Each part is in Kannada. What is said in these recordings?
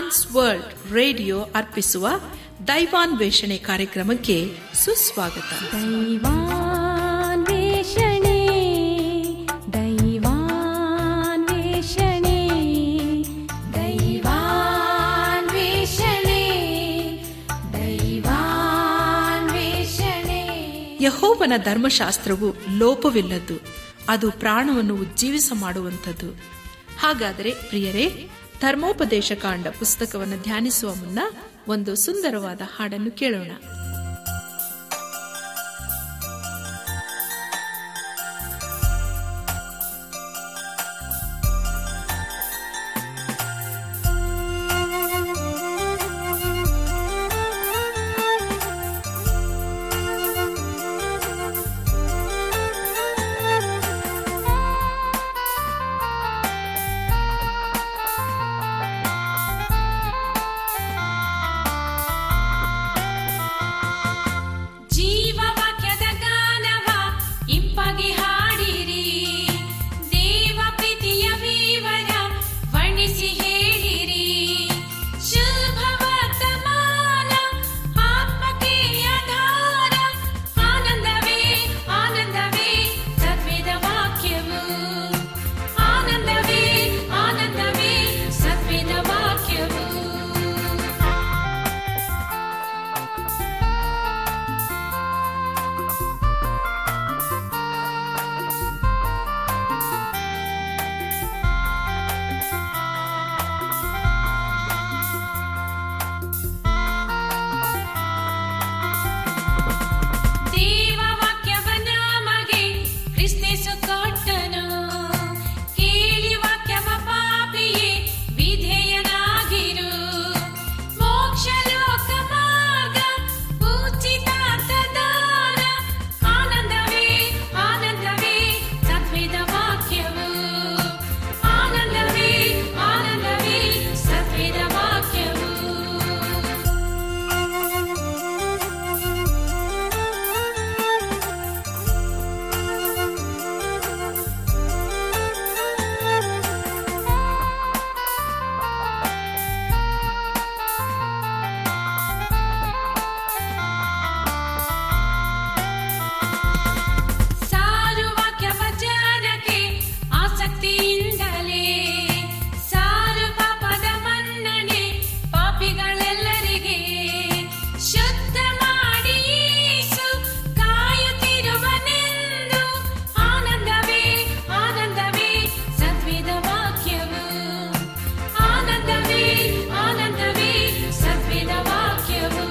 ಟ್ರಾನ್ಸ್ ವರ್ಲ್ಡ್ ರೇಡಿಯೋ ಅರ್ಪಿಸುವ ದೈವಾನ್ವೇಷಣೆ ಕಾರ್ಯಕ್ರಮಕ್ಕೆ ಸುಸ್ವಾಗತ ದೈವಾನ್ವೇಷಣೆ ದೈವಾನ್ವೇಷಣೆ ದೈವಾನ್ವೇಷಣೆ ದೈವಾನ್ವೇಷಣೆ ಯಹೋವನ ಧರ್ಮಶಾಸ್ತ್ರವು ಲೋಪವಿಲ್ಲದ್ದು ಅದು ಪ್ರಾಣವನ್ನು ಉಜ್ಜೀವಿಸ ಮಾಡುವಂಥದ್ದು ಹಾಗಾದರೆ ಪ್ರಿಯರೇ ಧರ್ಮೋಪದೇಶ ಕಾಂಡ ಪುಸ್ತಕವನ್ನು ಧ್ಯಾನಿಸುವ ಮುನ್ನ ಒಂದು ಸುಂದರವಾದ ಹಾಡನ್ನು ಕೇಳೋಣ ಜೀವವಾಕ್ಯದ ಗಾನವ ಇಂಪಾಗಿ ಹಾಡಿರಿ ದೇವ ಪ್ರೀತಿಯ ವಿವರ ವರ್ಣಿಸಿ ಹೇಳಿರಿ ಶುಭ ವರ್ತಮಾನ ಆತ್ಮಕ್ಕೆ ಆಧಾರ ಆನಂದವೇ ಆನಂದವೇ ಸತ್ವೇದ ವಾಕ್ಯವು ಆನಂದವೇ ಆನಂದವೇ ಸತ್ವೇದ ವಾಕ್ಯವು ದೇವವಾಕ್ಯವನ ಮಗೆ ಕ್ರಿಸ್ತೇಸು ಕೊಟ್ಟನು ಕೇಳಿ ವಾಕ್ಯವ ಪಾಪಿಯೇ ವಿಧೇಯನಾಗಿರು ಮೋಕ್ಷ ಲೋಕ ಮಾರ್ಗ ಉಚಿತಾರ್ಥ ದಾನ ಆನಂದವೇ ಆನಂದವೇ ಸತ್ವೇದ ವಾಕ್ಯವು ಆನಂದವೇ ಆನಂದವೇ ಸತ್ವೇದ ವಾಕ್ಯವು ಸಾರು ವಾಕ್ಯವ ಜನಕ್ಕೆ ಆಸಕ್ತಿಯಿಂದಲೇ ಸಾರು ಪಾಪದ ಮನ್ನಣೆ ಪಾಪಿಗಳೆಲ್ಲರಿಗೆ ಶುದ್ಧ ಮಾಡಿ ಯೇಸು ಕಾಯುತ್ತಿರುವನೆಂದು ಆನಂದವೇ ಆನಂದವೇ ಸತ್ವೇದ ವಾಕ್ಯವು ಆನಂದವೇ ಆನಂದವೇ ಸತ್ವೇದ ವಾಕ್ಯವು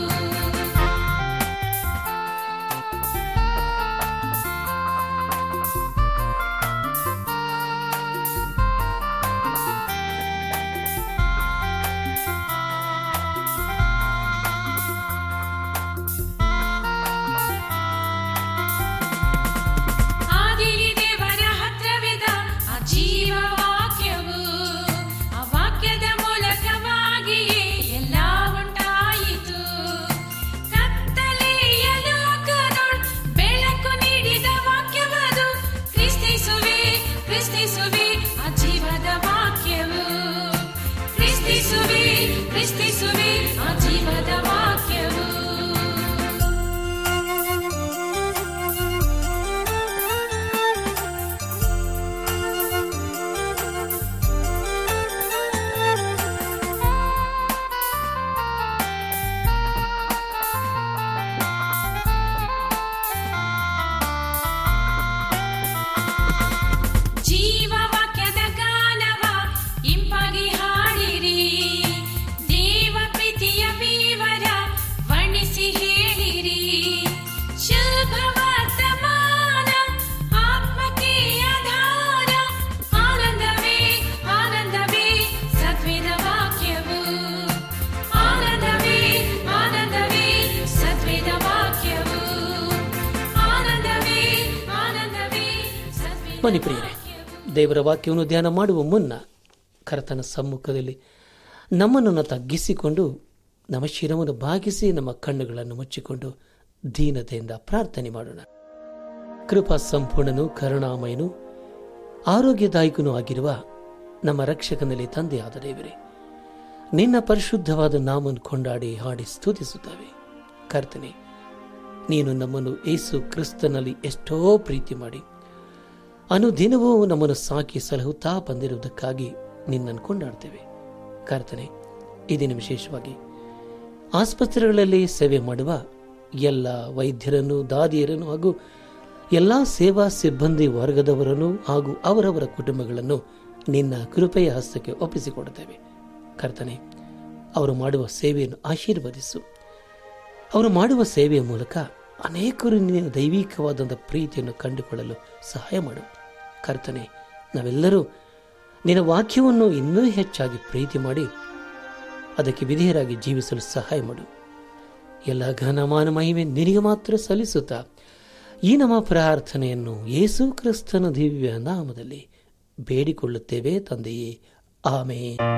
ಆದಿಲಿ ದೇವರ ಹತ್ರವಿದ ಆ ಜೀವ ವಾಕ್ಯವು ಆ ವಾಕ್ಯದ ಮೂಲಕವಾಗಿಯೇ ಎಲ್ಲ ಉಂಟಾಯಿತು ಕತ್ತಲೆಯ ಲೋಕದೊಳ್ ಬೆಳಕು ನೀಡಿದ ವಾಕ್ಯವದು ಕ್ರಿಸ್ತಿಸುವೆ ಕ್ರಿಸ್ತಿಸುವೆ ಆ ಜೀವದ ವಾಕ್ಯವು ಕ್ರಿಸ್ತಿಸುವೆ ಕ್ರಿಸ್ತಿಸುವೆ ಆ ಜೀವದ ವಾಕ್ಯವು ಜೀವವಾಕ್ಯದ ಗಾನವ ಇಂಪಾಗಿ ಹಾಡಿರಿ ದೇವ ಪ್ರೀತಿಯ ವಿವರ ವರ್ಣಿಸಿ ಹೇಳಿರಿ ಶುಭ ವರ್ತಮಾನ ಆತ್ಮಕ್ಕೆ ಆಧಾರ ಆನಂದವೇ ಆನಂದವೇ ಸತ್ವೇದ ವಾಕ್ಯವು ಆನಂದವೇ ಆನಂದವೇ ಸತ್ವೇದ ವಾಕ್ಯವು ಆನಂದವೇ ಆನಂದವೇ ಸತ್ವೇದ ಬನ್ನಿ ಪ್ರಿಯರೇ ದೇವರ ವಾಕ್ಯವನ್ನು ಧ್ಯಾನ ಮಾಡುವ ಮುನ್ನ ಕರ್ತನ ಸಮ್ಮುಖದಲ್ಲಿ ನಮ್ಮನ್ನು ತಗ್ಗಿಸಿಕೊಂಡು ನಮ್ಮ ಶಿರವನ್ನು ಭಾಗಿಸಿ ನಮ್ಮ ಕಣ್ಣುಗಳನ್ನು ಮುಚ್ಚಿಕೊಂಡು ದೀನತೆಯಿಂದ ಪ್ರಾರ್ಥನೆ ಮಾಡೋಣ ಕೃಪಾ ಸಂಪೂರ್ಣನು ಕರುಣಾಮಯನು ಆರೋಗ್ಯದಾಯಕನೂ ಆಗಿರುವ ನಮ್ಮ ರಕ್ಷಕನಲ್ಲಿ ತಂದೆಯಾದ ದೇವರೇ ನಿನ್ನ ಪರಿಶುದ್ಧವಾದ ನಾಮನ್ನು ಕೊಂಡಾಡಿ ಹಾಡಿ ಸ್ತುತಿಸುತ್ತವೆ ಕರ್ತನೆ ನೀನು ನಮ್ಮನ್ನು ಏಸು ಕ್ರಿಸ್ತನಲ್ಲಿ ಎಷ್ಟೋ ಪ್ರೀತಿ ಮಾಡಿ ಅನುದಿನವೂ ನಮ್ಮನ್ನು ಸಾಕಿ ಸಲಹುತ್ತಾ ಬಂದಿರುವುದಕ್ಕಾಗಿ ನಿನ್ನನ್ನು ಕೊಂಡಾಡ್ತೇವೆ ಕರ್ತನೆ ಈ ದಿನ ವಿಶೇಷವಾಗಿ ಆಸ್ಪತ್ರೆಗಳಲ್ಲಿ ಸೇವೆ ಮಾಡುವ ಎಲ್ಲ ವೈದ್ಯರನ್ನು ದಾದಿಯರನ್ನು ಹಾಗೂ ಎಲ್ಲ ಸೇವಾ ಸಿಬ್ಬಂದಿ ವರ್ಗದವರನ್ನು ಹಾಗೂ ಅವರವರ ಕುಟುಂಬಗಳನ್ನು ನಿನ್ನ ಕೃಪೆಯ ಹಸ್ತಕ್ಕೆ ಒಪ್ಪಿಸಿಕೊಡುತ್ತೇವೆ ಕರ್ತನೆ ಅವರು ಮಾಡುವ ಸೇವೆಯನ್ನು ಆಶೀರ್ವದಿಸು ಅವರು ಮಾಡುವ ಸೇವೆಯ ಮೂಲಕ ಅನೇಕರು ನಿನ್ನ ದೈವಿಕವಾದಂಥ ಪ್ರೀತಿಯನ್ನು ಕಂಡುಕೊಳ್ಳಲು ಸಹಾಯ ಮಾಡು ಕರ್ತನೆ ನಾವೆಲ್ಲರೂ ನಿನ್ನ ವಾಕ್ಯವನ್ನು ಇನ್ನೂ ಹೆಚ್ಚಾಗಿ ಪ್ರೀತಿ ಮಾಡಿ ಅದಕ್ಕೆ ವಿಧೇಯರಾಗಿ ಜೀವಿಸಲು ಸಹಾಯ ಮಾಡು ಎಲ್ಲ ಘನಮಾನ ಮಹಿಮೆ ನಿನಗೆ ಮಾತ್ರ ಸಲ್ಲಿಸುತ್ತಾ ಈ ನಮ್ಮ ಪ್ರಾರ್ಥನೆಯನ್ನು ಯೇಸು ಕ್ರಿಸ್ತನ ದಿವ್ಯ ನಾಮದಲ್ಲಿ ಬೇಡಿಕೊಳ್ಳುತ್ತೇವೆ ತಂದೆಯೇ ಆಮೇ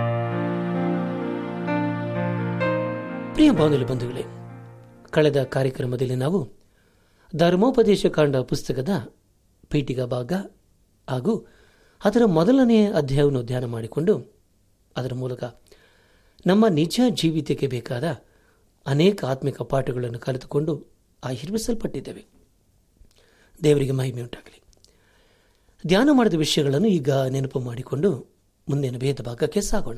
ಪ್ರಿಯ ಬಾಂಧವ್ಯ ಬಂಧುಗಳೇ ಕಳೆದ ಕಾರ್ಯಕ್ರಮದಲ್ಲಿ ನಾವು ಧರ್ಮೋಪದೇಶ ಕಾಂಡ ಪುಸ್ತಕದ ಪೀಠಿಗ ಭಾಗ ಹಾಗೂ ಅದರ ಮೊದಲನೆಯ ಅಧ್ಯಾಯವನ್ನು ಧ್ಯಾನ ಮಾಡಿಕೊಂಡು ಅದರ ಮೂಲಕ ನಮ್ಮ ನಿಜ ಜೀವಿತಕ್ಕೆ ಬೇಕಾದ ಅನೇಕ ಆತ್ಮಿಕ ಪಾಠಗಳನ್ನು ಕಲಿತುಕೊಂಡು ಆಶೀರ್ವಿಸಲ್ಪಟ್ಟಿದ್ದೇವೆ ದೇವರಿಗೆ ಮಹಿಮೆ ಉಂಟಾಗಲಿ ಧ್ಯಾನ ಮಾಡಿದ ವಿಷಯಗಳನ್ನು ಈಗ ನೆನಪು ಮಾಡಿಕೊಂಡು ಮುಂದಿನ ಭೇದ ಭಾಗಕ್ಕೆ ಸಾಗೋಣ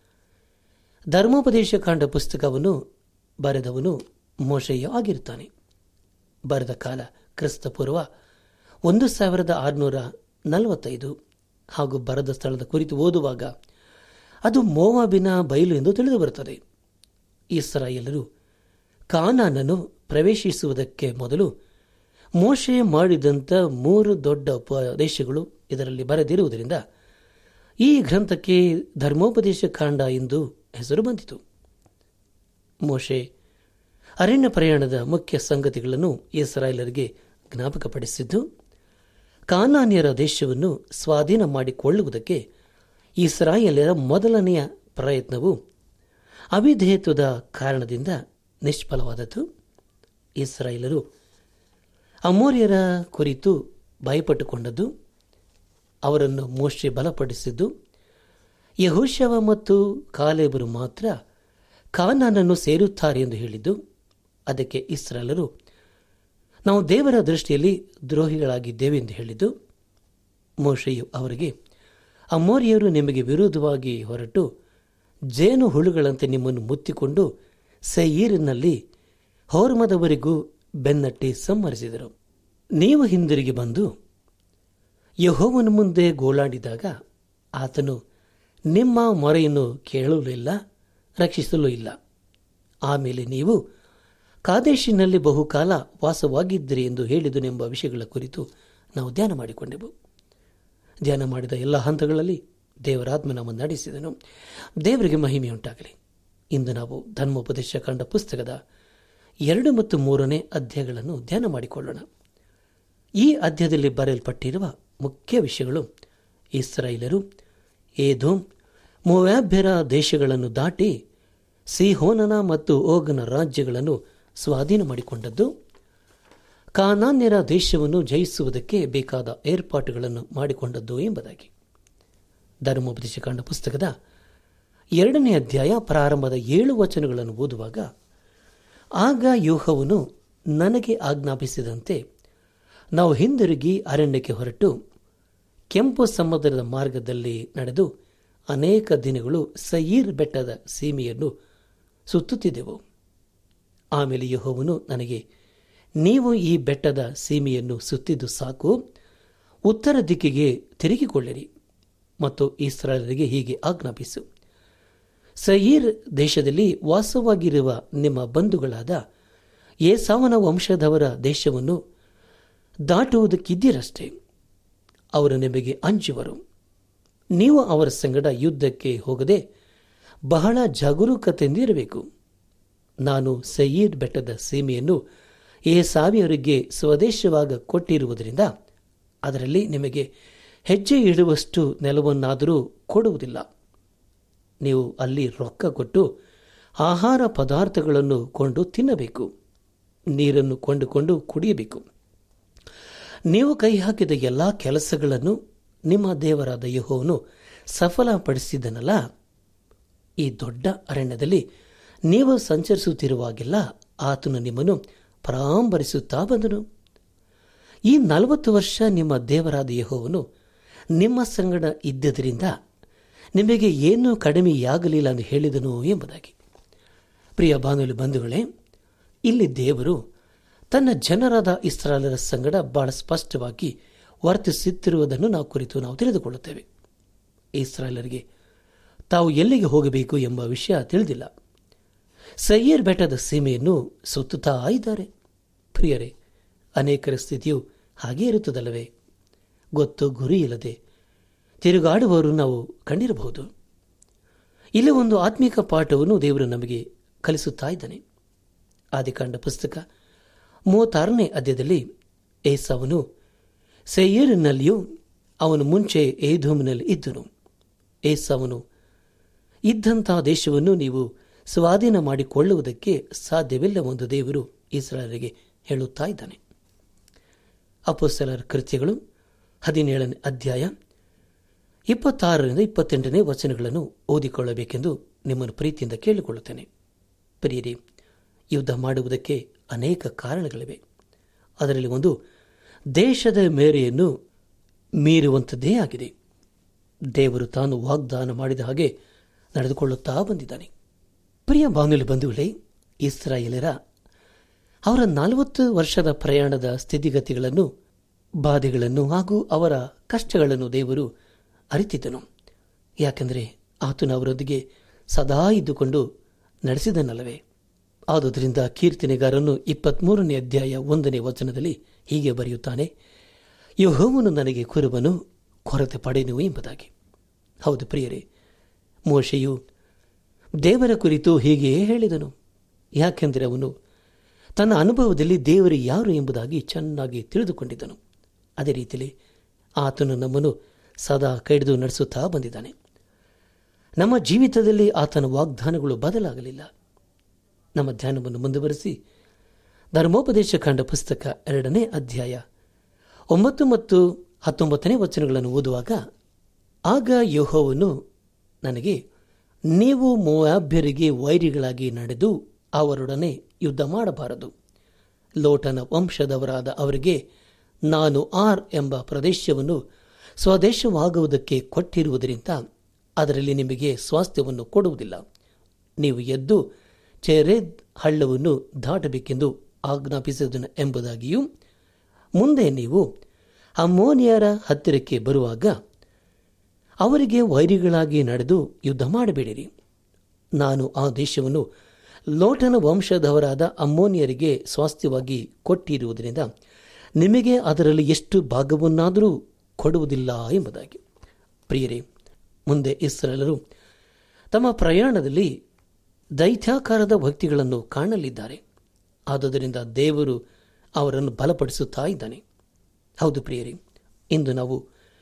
ಧರ್ಮೋಪದೇಶ ಕಾಂಡ ಪುಸ್ತಕವನ್ನು ಬರೆದವನು ಮೋಶಯ್ಯ ಆಗಿರುತ್ತಾನೆ ಬರೆದ ಕಾಲ ಕ್ರಿಸ್ತ ಪೂರ್ವ ಒಂದು ಸಾವಿರದ ಆರುನೂರ ನಲವತ್ತೈದು ಹಾಗೂ ಬರದ ಸ್ಥಳದ ಕುರಿತು ಓದುವಾಗ ಅದು ಮೋವಾಬಿನ ಬಯಲು ಎಂದು ತಿಳಿದು ಬರುತ್ತದೆ ಇಸ್ರಾಯೇಲರು ಕಾನಾನನ್ನು ಪ್ರವೇಶಿಸುವುದಕ್ಕೆ ಮೊದಲು ಮೋಶೆ ಮಾಡಿದಂಥ ಮೂರು ದೊಡ್ಡ ಉಪದೇಶಗಳು ಇದರಲ್ಲಿ ಬರೆದಿರುವುದರಿಂದ ಈ ಗ್ರಂಥಕ್ಕೆ ಧರ್ಮೋಪದೇಶ ಕಾಂಡ ಎಂದು ಹೆಸರು ಬಂದಿತು ಮೋಶೆ ಅರಣ್ಯ ಪ್ರಯಾಣದ ಮುಖ್ಯ ಸಂಗತಿಗಳನ್ನು ಇಸ್ರಾಯೇಲರಿಗೆ ಜ್ಞಾಪಕಪಡಿಸಿದ್ದು ಕಾನಾನ್ಯರ ದೇಶವನ್ನು ಸ್ವಾಧೀನ ಮಾಡಿಕೊಳ್ಳುವುದಕ್ಕೆ ಇಸ್ರಾಯೇಲರ ಮೊದಲನೆಯ ಪ್ರಯತ್ನವು ಅವಿಧೇಯತ್ವದ ಕಾರಣದಿಂದ ನಿಷ್ಫಲವಾದದ್ದು ಇಸ್ರಾಯೇಲರು ಅಮೋರ್ಯರ ಕುರಿತು ಭಯಪಟ್ಟುಕೊಂಡದ್ದು ಅವರನ್ನು ಮೋಶೆ ಬಲಪಡಿಸಿದ್ದು ಯಹೋಶವ ಮತ್ತು ಕಾಲೇಬರು ಮಾತ್ರ ಕಾನಾನನ್ನು ಸೇರುತ್ತಾರೆ ಎಂದು ಹೇಳಿದ್ದು ಅದಕ್ಕೆ ಇಸ್ರಾಯೇಲರು ನಾವು ದೇವರ ದೃಷ್ಟಿಯಲ್ಲಿ ದ್ರೋಹಿಗಳಾಗಿದ್ದೇವೆ ಎಂದು ಹೇಳಿದ್ದು ಮೋಶೆಯು ಅವರಿಗೆ ಅಮೋರಿಯರು ನಿಮಗೆ ವಿರೋಧವಾಗಿ ಹೊರಟು ಜೇನು ಹುಳುಗಳಂತೆ ನಿಮ್ಮನ್ನು ಮುತ್ತಿಕೊಂಡು ಸೈಯೀರಿನಲ್ಲಿ ಹೋರ್ಮದವರೆಗೂ ಬೆನ್ನಟ್ಟಿ ಸಂಹರಿಸಿದರು ನೀವು ಹಿಂದಿರುಗಿ ಬಂದು ಯಹೋವನ ಮುಂದೆ ಗೋಳಾಡಿದಾಗ ಆತನು ನಿಮ್ಮ ಮೊರೆಯನ್ನು ಕೇಳಲೂ ಇಲ್ಲ ರಕ್ಷಿಸಲೂ ಇಲ್ಲ ಆಮೇಲೆ ನೀವು ಕಾದೇಶಿನಲ್ಲಿ ಬಹುಕಾಲ ವಾಸವಾಗಿದ್ದಿರಿ ಎಂದು ಹೇಳಿದನೆಂಬ ವಿಷಯಗಳ ಕುರಿತು ನಾವು ಧ್ಯಾನ ಮಾಡಿಕೊಂಡೆವು ಧ್ಯಾನ ಮಾಡಿದ ಎಲ್ಲ ಹಂತಗಳಲ್ಲಿ ದೇವರಾತ್ಮ ನಮ್ಮನ್ನು ನಡೆಸಿದನು ದೇವರಿಗೆ ಮಹಿಮೆಯುಂಟಾಗಲಿ ಇಂದು ನಾವು ಧರ್ಮೋಪದೇಶ ಕಂಡ ಪುಸ್ತಕದ ಎರಡು ಮತ್ತು ಮೂರನೇ ಅಧ್ಯಾಯಗಳನ್ನು ಧ್ಯಾನ ಮಾಡಿಕೊಳ್ಳೋಣ ಈ ಅಧ್ಯಾಯದಲ್ಲಿ ಬರೆಯಲ್ಪಟ್ಟಿರುವ ಮುಖ್ಯ ವಿಷಯಗಳು ಇಸ್ರಾಯಿಲರು ಏಧೋಮ್ ಮೋವ್ಯಾಭ್ಯರ ದೇಶಗಳನ್ನು ದಾಟಿ ಸಿಹೋನನ ಮತ್ತು ಓಗನ ರಾಜ್ಯಗಳನ್ನು ಸ್ವಾಧೀನ ಮಾಡಿಕೊಂಡದ್ದು ಕಾನಾನ್ಯರ ದೇಶವನ್ನು ಜಯಿಸುವುದಕ್ಕೆ ಬೇಕಾದ ಏರ್ಪಾಟುಗಳನ್ನು ಮಾಡಿಕೊಂಡದ್ದು ಎಂಬುದಾಗಿ ಧರ್ಮೋಪದೇಶ ಕಾಂಡ ಪುಸ್ತಕದ ಎರಡನೇ ಅಧ್ಯಾಯ ಪ್ರಾರಂಭದ ಏಳು ವಚನಗಳನ್ನು ಓದುವಾಗ ಆಗ ಯೋಹವನು ನನಗೆ ಆಜ್ಞಾಪಿಸಿದಂತೆ ನಾವು ಹಿಂದಿರುಗಿ ಅರಣ್ಯಕ್ಕೆ ಹೊರಟು ಕೆಂಪು ಸಮುದ್ರದ ಮಾರ್ಗದಲ್ಲಿ ನಡೆದು ಅನೇಕ ದಿನಗಳು ಸಯೀರ್ ಬೆಟ್ಟದ ಸೀಮೆಯನ್ನು ಸುತ್ತುತ್ತಿದ್ದೆವು ಆಮೇಲೆ ಯಹೋವನು ನನಗೆ ನೀವು ಈ ಬೆಟ್ಟದ ಸೀಮೆಯನ್ನು ಸುತ್ತಿದ್ದು ಸಾಕು ಉತ್ತರ ದಿಕ್ಕಿಗೆ ತಿರುಗಿಕೊಳ್ಳಿರಿ ಮತ್ತು ಇಸ್ರಾಯಲರಿಗೆ ಹೀಗೆ ಆಜ್ಞಾಪಿಸು ಸಯೀರ್ ದೇಶದಲ್ಲಿ ವಾಸವಾಗಿರುವ ನಿಮ್ಮ ಬಂಧುಗಳಾದ ಏಸಾವನ ವಂಶದವರ ದೇಶವನ್ನು ದಾಟುವುದಕ್ಕಿದ್ದೀರಷ್ಟೇ ಅವರು ನಿಮಗೆ ಅಂಜುವರು ನೀವು ಅವರ ಸಂಗಡ ಯುದ್ಧಕ್ಕೆ ಹೋಗದೆ ಬಹಳ ಜಾಗರೂಕತೆಯಿಂದಿರಬೇಕು ನಾನು ಸಯೀದ್ ಬೆಟ್ಟದ ಸೀಮೆಯನ್ನು ಏ ಸಾವಿಯವರಿಗೆ ಸ್ವದೇಶವಾಗ ಕೊಟ್ಟಿರುವುದರಿಂದ ಅದರಲ್ಲಿ ನಿಮಗೆ ಹೆಜ್ಜೆ ಇಡುವಷ್ಟು ನೆಲವನ್ನಾದರೂ ಕೊಡುವುದಿಲ್ಲ ನೀವು ಅಲ್ಲಿ ರೊಕ್ಕ ಕೊಟ್ಟು ಆಹಾರ ಪದಾರ್ಥಗಳನ್ನು ಕೊಂಡು ತಿನ್ನಬೇಕು ನೀರನ್ನು ಕೊಂಡುಕೊಂಡು ಕುಡಿಯಬೇಕು ನೀವು ಕೈ ಹಾಕಿದ ಎಲ್ಲ ಕೆಲಸಗಳನ್ನು ನಿಮ್ಮ ದೇವರಾದ ಯಹೋವನು ಸಫಲಪಡಿಸಿದನಲ್ಲ ಈ ದೊಡ್ಡ ಅರಣ್ಯದಲ್ಲಿ ನೀವು ಸಂಚರಿಸುತ್ತಿರುವಾಗೆಲ್ಲ ಆತನು ನಿಮ್ಮನ್ನು ಪರಾಂಬರಿಸುತ್ತಾ ಬಂದನು ಈ ನಲವತ್ತು ವರ್ಷ ನಿಮ್ಮ ದೇವರಾದ ಯಹೋವನು ನಿಮ್ಮ ಸಂಗಡ ಇದ್ದದರಿಂದ ನಿಮಗೆ ಏನೂ ಕಡಿಮೆಯಾಗಲಿಲ್ಲ ಎಂದು ಹೇಳಿದನು ಎಂಬುದಾಗಿ ಪ್ರಿಯ ಬಾನುಲಿ ಬಂಧುಗಳೇ ಇಲ್ಲಿ ದೇವರು ತನ್ನ ಜನರಾದ ಇಸ್ರಾಲರ ಸಂಗಡ ಬಹಳ ಸ್ಪಷ್ಟವಾಗಿ ವರ್ತಿಸುತ್ತಿರುವುದನ್ನು ನಾವು ಕುರಿತು ನಾವು ತಿಳಿದುಕೊಳ್ಳುತ್ತೇವೆ ಇಸ್ರಾಲರಿಗೆ ತಾವು ಎಲ್ಲಿಗೆ ಹೋಗಬೇಕು ಎಂಬ ವಿಷಯ ತಿಳಿದಿಲ್ಲ ಸಯ್ಯರ್ ಬೆಟ್ಟದ ಸೀಮೆಯನ್ನು ಸುತ್ತುತ್ತಾ ಇದ್ದಾರೆ ಪ್ರಿಯರೇ ಅನೇಕರ ಸ್ಥಿತಿಯು ಹಾಗೇ ಇರುತ್ತದಲ್ಲವೇ ಗೊತ್ತು ಗುರಿ ಇಲ್ಲದೆ ತಿರುಗಾಡುವವರು ನಾವು ಕಂಡಿರಬಹುದು ಇಲ್ಲಿ ಒಂದು ಆತ್ಮಿಕ ಪಾಠವನ್ನು ದೇವರು ನಮಗೆ ಕಲಿಸುತ್ತಾ ಇದ್ದಾನೆ ಆದಿಕಾಂಡ ಪುಸ್ತಕ ಮೂವತ್ತಾರನೇ ಅಧ್ಯಾಯದಲ್ಲಿ ಏಸವನು ಸೆಯ್ಯರಿನಲ್ಲಿಯೂ ಅವನು ಮುಂಚೆ ಏಧೂಮಿನಲ್ಲಿ ಇದ್ದನು ಏಸವನು ಇದ್ದಂತಹ ದೇಶವನ್ನು ನೀವು ಸ್ವಾಧೀನ ಮಾಡಿಕೊಳ್ಳುವುದಕ್ಕೆ ಸಾಧ್ಯವಿಲ್ಲವೆಂದು ದೇವರು ಇಸ್ರಾಯರಿಗೆ ಹೇಳುತ್ತಾ ಇದ್ದಾನೆ ಅಪೋಸ್ತಲರ ಕೃತ್ಯಗಳು ಹದಿನೇಳನೇ ಅಧ್ಯಾಯ ಇಪ್ಪತ್ತಾರರಿಂದ ಇಪ್ಪತ್ತೆಂಟನೇ ವಚನಗಳನ್ನು ಓದಿಕೊಳ್ಳಬೇಕೆಂದು ನಿಮ್ಮನ್ನು ಪ್ರೀತಿಯಿಂದ ಕೇಳಿಕೊಳ್ಳುತ್ತೇನೆ ಪ್ರಿಯರಿ ಯುದ್ಧ ಮಾಡುವುದಕ್ಕೆ ಅನೇಕ ಕಾರಣಗಳಿವೆ ಅದರಲ್ಲಿ ಒಂದು ದೇಶದ ಮೇರೆಯನ್ನು ಮೀರುವಂಥದ್ದೇ ಆಗಿದೆ ದೇವರು ತಾನು ವಾಗ್ದಾನ ಮಾಡಿದ ಹಾಗೆ ನಡೆದುಕೊಳ್ಳುತ್ತಾ ಬಂದಿದ್ದಾನೆ ಪ್ರಿಯ ಬಾನುಲಿ ಬಂಧುಗಳೇ ಇಸ್ರಾಯೇಲರ ಅವರ ನಲವತ್ತು ವರ್ಷದ ಪ್ರಯಾಣದ ಸ್ಥಿತಿಗತಿಗಳನ್ನು ಬಾಧೆಗಳನ್ನು ಹಾಗೂ ಅವರ ಕಷ್ಟಗಳನ್ನು ದೇವರು ಅರಿತಿದ್ದನು ಯಾಕೆಂದರೆ ಆತನು ಅವರೊಂದಿಗೆ ಸದಾ ಇದ್ದುಕೊಂಡು ನಡೆಸಿದನಲ್ಲವೇ ಆದುದರಿಂದ ಕೀರ್ತನೆಗಾರನು ಇಪ್ಪತ್ಮೂರನೇ ಅಧ್ಯಾಯ ಒಂದನೇ ವಚನದಲ್ಲಿ ಹೀಗೆ ಬರೆಯುತ್ತಾನೆ ಯಹೋವನು ನನಗೆ ಕುರುಬನು ಕೊರತೆ ಪಡೆನು ಎಂಬುದಾಗಿ ಹೌದು ಪ್ರಿಯರೇ ಮೋಶೆಯು ದೇವರ ಕುರಿತು ಹೀಗೆಯೇ ಹೇಳಿದನು ಯಾಕೆಂದರೆ ಅವನು ತನ್ನ ಅನುಭವದಲ್ಲಿ ದೇವರು ಯಾರು ಎಂಬುದಾಗಿ ಚೆನ್ನಾಗಿ ತಿಳಿದುಕೊಂಡಿದ್ದನು ಅದೇ ರೀತಿಯಲ್ಲಿ ಆತನು ನಮ್ಮನ್ನು ಸದಾ ಕೈಡಿದು ನಡೆಸುತ್ತಾ ಬಂದಿದ್ದಾನೆ ನಮ್ಮ ಜೀವಿತದಲ್ಲಿ ಆತನ ವಾಗ್ದಾನಗಳು ಬದಲಾಗಲಿಲ್ಲ ನಮ್ಮ ಧ್ಯಾನವನ್ನು ಮುಂದುವರೆಸಿ ಧರ್ಮೋಪದೇಶ ಕಂಡ ಪುಸ್ತಕ ಎರಡನೇ ಅಧ್ಯಾಯ ಒಂಬತ್ತು ಮತ್ತು ಹತ್ತೊಂಬತ್ತನೇ ವಚನಗಳನ್ನು ಓದುವಾಗ ಆಗ ಯೋಹೋವನು ನನಗೆ ನೀವು ಮೋಯಾಭ್ಯರಿಗೆ ವೈರಿಗಳಾಗಿ ನಡೆದು ಅವರೊಡನೆ ಯುದ್ಧ ಮಾಡಬಾರದು ಲೋಟನ ವಂಶದವರಾದ ಅವರಿಗೆ ನಾನು ಆರ್ ಎಂಬ ಪ್ರದೇಶವನ್ನು ಸ್ವದೇಶವಾಗುವುದಕ್ಕೆ ಕೊಟ್ಟಿರುವುದರಿಂದ ಅದರಲ್ಲಿ ನಿಮಗೆ ಸ್ವಾಸ್ಥ್ಯವನ್ನು ಕೊಡುವುದಿಲ್ಲ ನೀವು ಎದ್ದು ಚೆರೆದ್ ಹಳ್ಳವನ್ನು ದಾಟಬೇಕೆಂದು ಆಜ್ಞಾಪಿಸಿದನು ಎಂಬುದಾಗಿಯೂ ಮುಂದೆ ನೀವು ಅಮ್ಮೋನಿಯರ ಹತ್ತಿರಕ್ಕೆ ಬರುವಾಗ ಅವರಿಗೆ ವೈರಿಗಳಾಗಿ ನಡೆದು ಯುದ್ಧ ಮಾಡಬೇಡಿರಿ ನಾನು ಆ ದೇಶವನ್ನು ಲೋಟನ ವಂಶದವರಾದ ಅಮ್ಮೋನಿಯರಿಗೆ ಸ್ವಾಸ್ಥ್ಯವಾಗಿ ಕೊಟ್ಟಿರುವುದರಿಂದ ನಿಮಗೆ ಅದರಲ್ಲಿ ಎಷ್ಟು ಭಾಗವನ್ನಾದರೂ ಕೊಡುವುದಿಲ್ಲ ಎಂಬುದಾಗಿ ಪ್ರಿಯರೇ ಮುಂದೆ ಇಸ್ರೇಲರು ತಮ್ಮ ಪ್ರಯಾಣದಲ್ಲಿ ದೈತ್ಯಾಕಾರದ ವ್ಯಕ್ತಿಗಳನ್ನು ಕಾಣಲಿದ್ದಾರೆ ಆದುದರಿಂದ ದೇವರು ಅವರನ್ನು ಬಲಪಡಿಸುತ್ತಾ ಇದ್ದಾನೆ ಹೌದು ಪ್ರಿಯರೇ ಇಂದು ನಾವು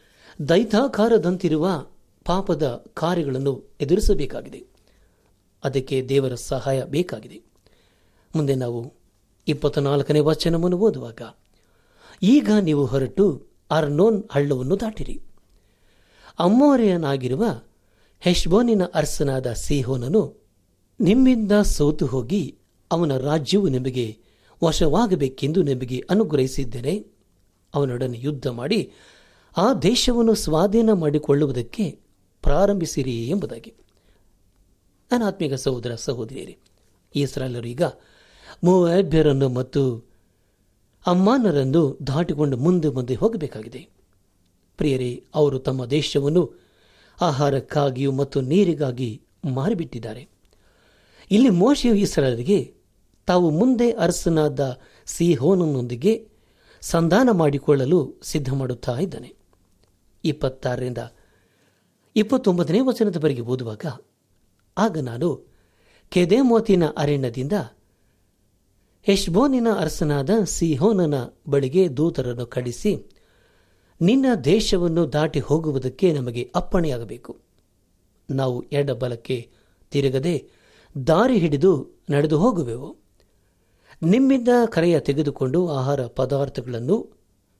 ದೈತಾಕಾರದಂತಿರುವ ಪಾಪದ ಕಾರ್ಯಗಳನ್ನು ಎದುರಿಸಬೇಕಾಗಿದೆ ಅದಕ್ಕೆ ದೇವರ ಸಹಾಯ ಬೇಕಾಗಿದೆ ಮುಂದೆ ನಾವು ಇಪ್ಪತ್ನಾಲ್ಕನೇ ವಚನವನ್ನು ಓದುವಾಗ ಈಗ ನೀವು ಹೊರಟು ಅರ್ನೋನ್ ಹಳ್ಳವನ್ನು ದಾಟಿರಿ ಅಮ್ಮೋರೆಯನಾಗಿರುವ ಹೆಶ್ಬೋನಿನ ಅರಸನಾದ ಸಿಹೋನನು ನಿಮ್ಮಿಂದ ಸೋತು ಹೋಗಿ ಅವನ ರಾಜ್ಯವು ನಿಮಗೆ ವಶವಾಗಬೇಕೆಂದು ನಿಮಗೆ ಅನುಗ್ರಹಿಸಿದ್ದೇನೆ ಅವನೊಡನೆ ಯುದ್ಧ ಮಾಡಿ ಆ ದೇಶವನ್ನು ಸ್ವಾಧೀನ ಮಾಡಿಕೊಳ್ಳುವುದಕ್ಕೆ ಪ್ರಾರಂಭಿಸಿರಿ ಎಂಬುದಾಗಿ ನನ್ನ ಆತ್ಮೀಕ ಸಹೋದರ ಸಹೋದರಿಯರೇ ಇಸ್ರಾಲರು ಈಗ ಮೂವಭ್ಯರನ್ನು ಮತ್ತು ಅಮ್ಮಾನರನ್ನು ದಾಟಿಕೊಂಡು ಮುಂದೆ ಮುಂದೆ ಹೋಗಬೇಕಾಗಿದೆ ಪ್ರಿಯರೇ ಅವರು ತಮ್ಮ ದೇಶವನ್ನು ಆಹಾರಕ್ಕಾಗಿಯೂ ಮತ್ತು ನೀರಿಗಾಗಿ ಮಾರಿಬಿಟ್ಟಿದ್ದಾರೆ ಇಲ್ಲಿ ಮೋಶೆಯು ಇಸ್ರಾಲರಿಗೆ ತಾವು ಮುಂದೆ ಅರಸನಾದ ಸಿಹೋನನೊಂದಿಗೆ ಸಂಧಾನ ಮಾಡಿಕೊಳ್ಳಲು ಸಿದ್ಧ ಮಾಡುತ್ತಾ ಇದ್ದಾನೆ ಇಪ್ಪತ್ತಾರರಿಂದ ಇಪ್ಪತ್ತೊಂಬತ್ತನೇ ವಚನದವರೆಗೆ ಓದುವಾಗ ಆಗ ನಾನು ಕೆದೇಮೋತಿನ ಅರಣ್ಯದಿಂದ ಹೆಶ್ಬೋನಿನ ಅರಸನಾದ ಸಿಹೋನನ ಬಳಿಗೆ ದೂತರನ್ನು ಕಳಿಸಿ ನಿನ್ನ ದೇಶವನ್ನು ದಾಟಿ ಹೋಗುವುದಕ್ಕೆ ನಮಗೆ ಅಪ್ಪಣೆಯಾಗಬೇಕು ನಾವು ಎಡಬಲಕ್ಕೆ ತಿರುಗದೆ ದಾರಿ ಹಿಡಿದು ನಡೆದು ಹೋಗುವೆವು ನಿಮ್ಮಿಂದ ಕರೆಯ ತೆಗೆದುಕೊಂಡು ಆಹಾರ ಪದಾರ್ಥಗಳನ್ನು